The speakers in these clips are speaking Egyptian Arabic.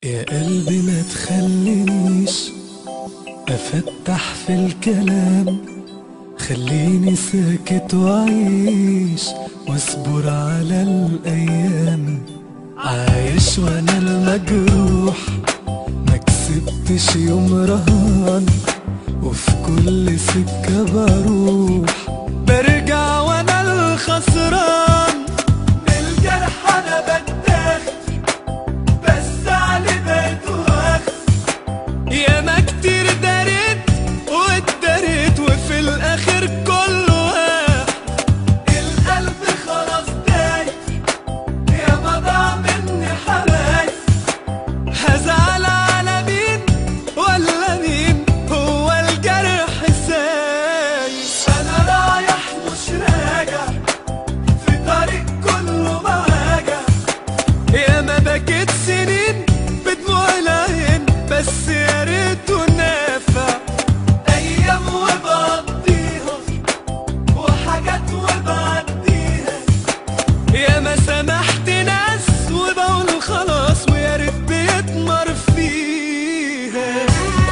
يا قلبي ما تخلينيش افتح في الكلام خليني ساكت وعيش واصبر على الايام عايش وانا المجروح ما كسبتش يوم رهان وفي كل سكة بروح برجع وانا الخسران من الجرح انا بتاخد بس علي بقيت واخد ياما كتير داريت واتداريت وفي الاخر كله واحد القلب خلاص دايت ياما ضاع مني حبايب هزعل على مين ولا مين هو الجرح سايب انا رايح مش راجع في طريق كله مواجع ياما بكيت سنين بدموع العين بس يا ريته نافع ايام وبقضيها وحاجات وبعديها ياما سامحت ناس وبقول خلاص ويا ريت بيتمر فيها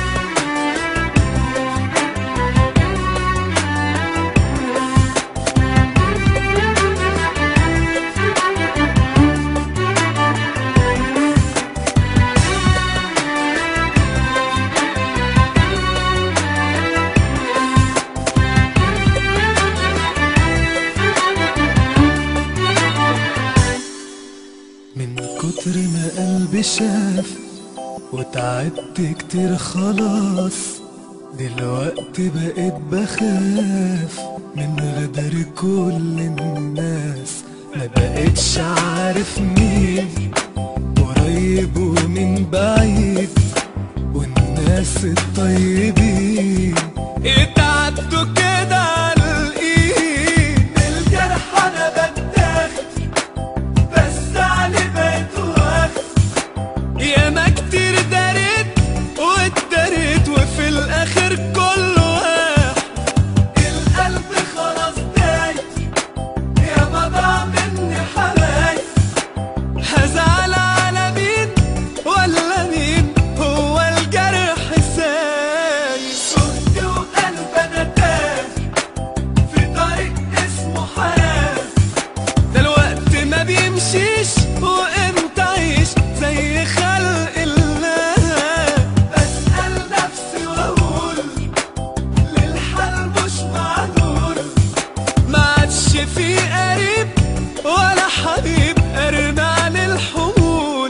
من كتر ما قلبي شاف وتعبت كتير خلاص دلوقتي بقيت بخاف من غدر كل الناس ما بقيتش عارف مين قريب ومن بعيد والناس الطيبين اتعدوا كده على الايد من الجرح انا بتاخد بس علي بقيت واخد ياما كتير داريت واتداريت وفي الاخر كله واحد القلب خلاص دايت ياما ضاع مني حبايب هزعل على مين ولا مين هو الجرح سايب صوتي وقلب انا تاه في طريق اسمه حياه ده الوقت ما بيمشيش وامتى اعيش زي خلق الله بسأل نفسي واقول للحال مش معدول ما عادش في قريب ولا حبيب ارمى عن الحمول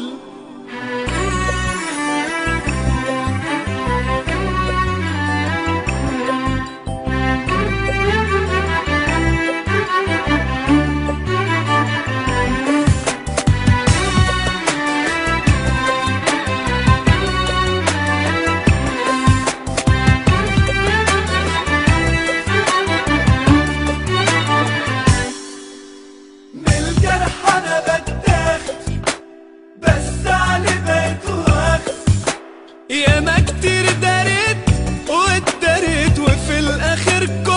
من الجرح انا بتاخد بس علي بقيت واخد ياما كتير داريت واتداريت وفي الاخر كله